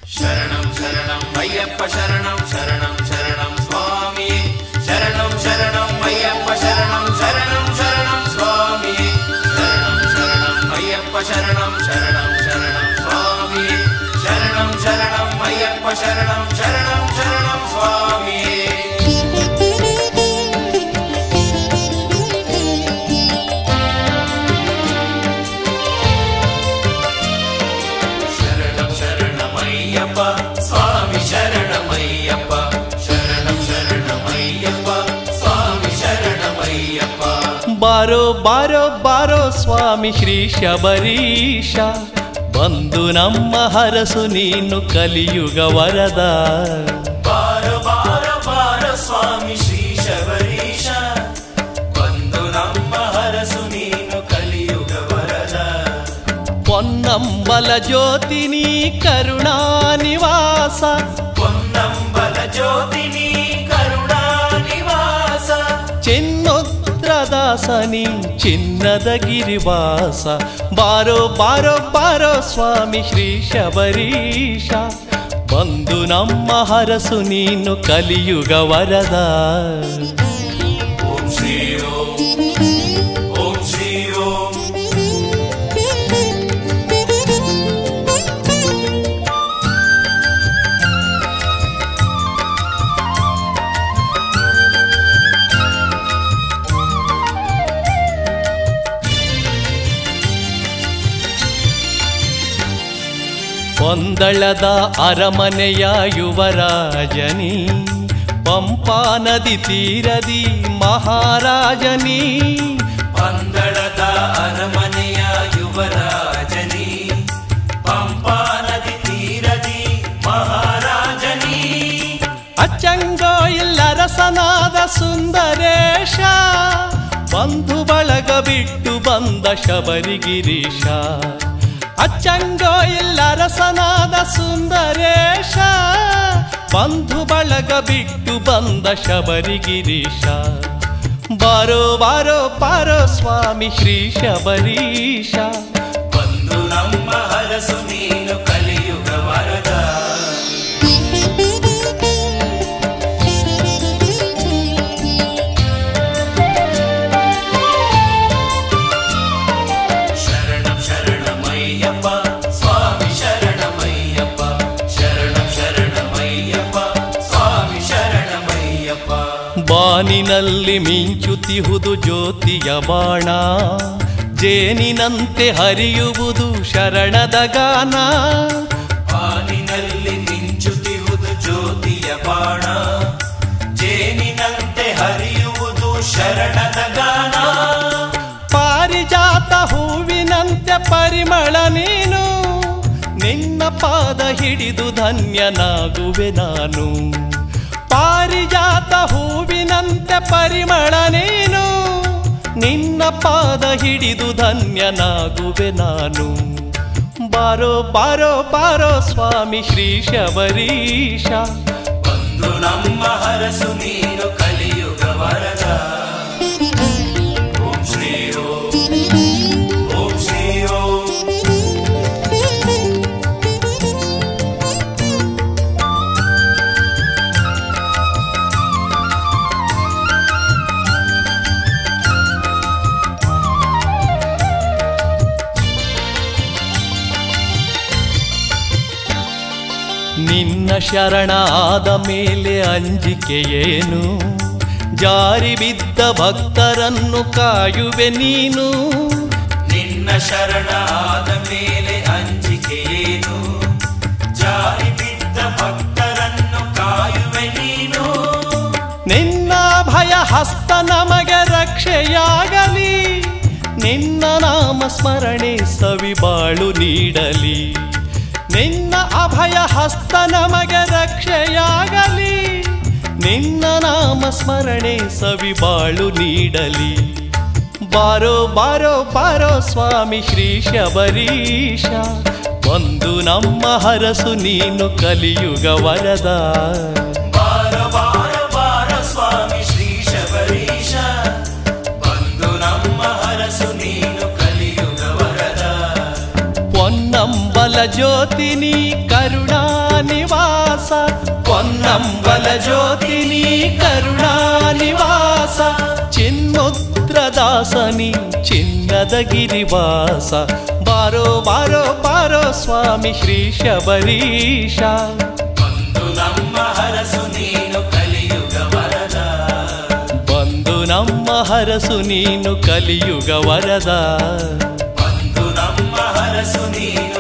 ಶರಣಂ ಶರಣಂ ಅಯ್ಯಪ್ಪ ಶರಣಂ ಶರಣಂ ಶರಣಂ ಸ್ವಾಮಿ ಶರಣಂ ಶರಣಂ ಅಯ್ಯಪ್ಪ ಶರಣಂ ಶರಣಂ ಶರಣಂ ಸ್ವಾಮಿ ಶರಣಂ ಶರಣಂ ಅಯ್ಯಪ್ಪ ಶರಣಂ ಶರಣಂ ಶರಣಂ ಸ್ವಾಮಿ ಶರಣಂ ಶರಣಂ ಅಯ್ಯಪ್ಪ ಶರಣಂ ಶರಣಂ ಶರಣಂ ಸ್ವಾಮಿ ಶರಣಂ ಶರಣಮಯ್ಯಪ್ಪ ಸ್ವಾಮಿ ಶರಣಮಯ್ಯಪ್ಪ ಶರಣಂ ಶರಣಮಯ್ಯಪ್ಪ ಸ್ವಾಮಿ ಶರಣಮಯ್ಯಪ್ಪ ಬಾರೋ ಬಾರೋ ಬಾರೋ ಸ್ವಾಮಿ ಶ್ರೀ ಶಬರೀಶ ಬಂದು ನಮ್ಮ ಹರಸು ನೀನು ಕಲಿಯುಗ ವರದ ಬಾರ ಬಾರ ಬಾರ ಸ್ವಾಮಿ ಶ್ರೀ ಶಬರೀಶ ಬಂದು ನಮ್ಮ ಹರಸು ನೀನು ಕಲಿಯುಗ ವರದ ಪೊನ್ನಂಬಲ ಜ್ಯೋತಿನಿ ಕರುಣಾ ನಿವಾಸ ಪೊನ್ನಂಬಲ ಜ್ಯೋತಿನಿ ಕರುಣಾ ನಿವಾಸ ಚಿನ್ನೋತ್ರದಾಸನಿ ಚಿನ್ನದ ಗಿರಿವಾಸ ಬಾರೋ ಬಾರೋ ಬಾರೋ ಸ್ವಾಮಿ ಶ್ರೀ ಶಬರೀಶ ಬಂದು ನಮ್ಮ ಹರಸು ನೀನು ಕಲಿಯುಗ ವರದ ಓಂ ಶ್ರೀ ಓಂ ಓಂ ಶ್ರೀ ಓಂ ಪೊಂದಳದ ಅರಮನೆಯ ಯುವರಾಜನಿ ಪಂಪಾ ನದಿ ತೀರದಿ ಮಹಾರಾಜನಿ ಪಂದಳದ ಅರಮನೆಯ ಯುವರಾಜನಿ ಪಂಪಾ ನದಿ ತೀರದಿ ಮಹಾರಾಜನಿ ಅಚ್ಚಂಗೋ ಇಲ್ಲರಸನಾದ ಸುಂದರೇಶ ಬಂಧು ಬಳಗ ಬಿಟ್ಟು ಬಂದ ಶಬರಿಗಿರೀಶ ಅಚ್ಚಂಗೋ ಇಲ್ಲರಸನಾದ ಸುಂದರೇಶ ಬಂಧು ಬಳಗ ಬಿಟ್ಟು ಬಂದ ಶಬರಿಗಿರೀಶ ಬಾರೋ ಬಾರೋ ಬಾರೋ ಸ್ವಾಮಿ ಶ್ರೀ ಶಬರೀಶ ಬಂದು ನಮ್ಮ ಹರಸು ನೀನು ಕಲಿಯುಗ ವರದ ಶರಣಂ ಶರಣಮಯ್ಯಪ್ಪ ಸ್ವಾಮಿ ಶರಣಮಯ್ಯಪ್ಪ ಶರಣಂ ಶರಣಮಯ್ಯಪ್ಪ ಸ್ವಾಮಿ ಶರಣಮಯ್ಯಪ್ಪ ಬಾನಿನಲ್ಲಿ ಮಿಂಚುತಿಹುದು ಜ್ಯೋತಿಯ ಬಾಣ ಜೇನಿನಂತೆ ಹರಿಯುವುದು ಶರಣದ ಗಾನ ಬಾನಿನಲ್ಲಿ ಮಿಂಚುತ್ತಿರುವುದು ಜ್ಯೋತಿಯ ಬಾಣ ಜೇನಿನಂತೆ ಹರಿಯುವುದು ಶರಣದ ಗಾನ ಪಾರಿಜಾತ ಹೂವಿನಂತೆ ಪರಿಮಳ ನೀನು ನಿನ್ನ ಪಾದ ಹಿಡಿದು ಧನ್ಯನಾಗುವೆ ನಾನು ಪಾರಿಜಾತ ಹೂವಿನಂತೆ ಪರಿಮಳ ನೀನು ನಿನ್ನ ಪಾದ ಹಿಡಿದು ಧನ್ಯನಾಗುವೆ ನಾನು ಬಾರೋ ಬಾರೋ ಬಾರೋ ಸ್ವಾಮಿ ಶ್ರೀ ಶಬರೀಶ ಬಂದು ನಮ್ಮ ಹರಸು ನೀನು ಕಲಿಯುಗ ವರದ ಓಂ ಶ್ರೀ ಓಂ ಓಂ ಶ್ರೀ ಓಂ ನಿನ್ನ ಶರಣ ಆದ ಮೇಲೆ ಅಂಜಿಕೆ ಏನು ಜಾರಿ ಬಿದ್ದ ಭಕ್ತರನ್ನು ಕಾಯುವೆ ನೀನು ನಿನ್ನ ಶರಣ ಆದ ಮೇಲೆ ಅಂಜಿಕೆ ಏನು ಜಾರಿ ಬಿದ್ದ ಭಕ್ತರನ್ನು ಕಾಯುವೆ ನೀನು ನಿನ್ನ ಭಯ ಹಸ್ತ ನಮಗೆ ರಕ್ಷೆಯಾಗಲಿ ನಿನ್ನ ನಾಮ ಸ್ಮರಣೆ ಸವಿಬಾಳು ನೀಡಲಿ ನಿನ್ನ ಅಭಯ ಹಸ್ತ ನಮಗೆ ರಕ್ಷೆಯಾಗಲಿ ನಿನ್ನ ನಾಮ ಸ್ಮರಣೆ ಸವಿಬಾಳು ನೀಡಲಿ ಬಾರೋ ಬಾರೋ ಬಾರೋ ಸ್ವಾಮಿ ಶ್ರೀ ಶಬರೀಶ ಒಂದು ನಮ್ಮ ಹರಸು ನೀನು ಕಲಿಯುಗ ವರದ ಬಾರ ಬಾರ ಬಾರ ಸ್ವಾಮಿ ಶ್ರೀ ಶಬರೀಶ ಬಂದು ನಮ್ಮ ಹರಸು ನೀನು ಕಲಿಯುಗ ವರದ ಪೊನ್ನಂಬಲ ಜ್ಯೋತಿನಿ ಕರುಣಾ ನಿವಾಸ ಪೊನ್ನಂಬಲ ಜ್ಯೋತಿನಿ ಕರುಣಾ ನಿವಾಸ ಚಿನ್ಮುದ್ರದಾಸನಿ ಚಿನ್ನದ ಗಿರಿವಾಸ ಬಾರೋ ಬಾರೋ ಬಾರೋ ಸ್ವಾಮಿ ಶ್ರೀ ಶಬರೀಶ ಬಂದು ನಮ್ಮ ಹರಸು ನೀನು ಕಲಿಯುಗ ವರದ ಬಂದು ನಮ್ಮ ಹರಸು ನೀನು ಕಲಿಯುಗ ವರದ ಬಂದು ನಮ್ಮ ಹರಸು ನೀನು